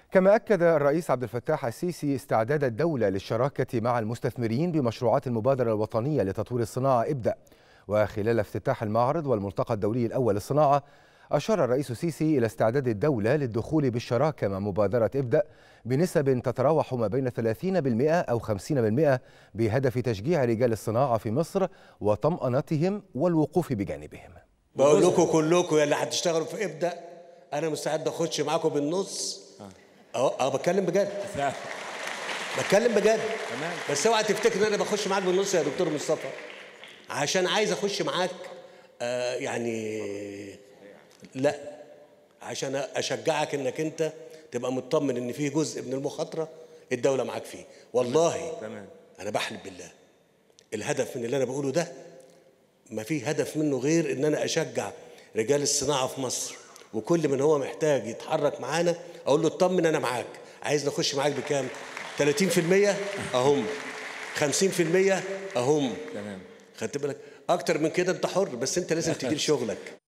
كما أكد الرئيس عبد الفتاح السيسي استعداد الدولة للشراكة مع المستثمرين بمشروعات المبادرة الوطنية لتطوير الصناعة ابدأ وخلال افتتاح المعرض والملتقى الدولي الأول للصناعة أشار الرئيس السيسي إلى استعداد الدولة للدخول بالشراكة مع مبادرة ابدأ بنسب تتراوح ما بين 30% أو 50% بهدف تشجيع رجال الصناعة في مصر وطمأنتهم والوقوف بجانبهم بقول لكم كلكم يا اللي هتشتغلوا في ابدا انا مستعد اخش معاكم بالنص اه اه بتكلم بجد بتكلم بجد تمام. بس اوعى تفتكر ان انا بخش معاك بالنص يا دكتور مصطفى عشان عايز اخش معاك آه يعني لا عشان اشجعك انك انت تبقى مطمن ان في جزء من المخاطره الدوله معاك فيه والله تمام. انا بحلف بالله الهدف من اللي انا بقوله ده ما في هدف منه غير ان انا اشجع رجال الصناعه في مصر وكل من هو محتاج يتحرك معانا اقول له اطمن انا معاك عايز نخش معاك بكام 30% اهم 50% اهم تمام خدت بالك اكتر من كده انت حر بس انت لازم تدير شغلك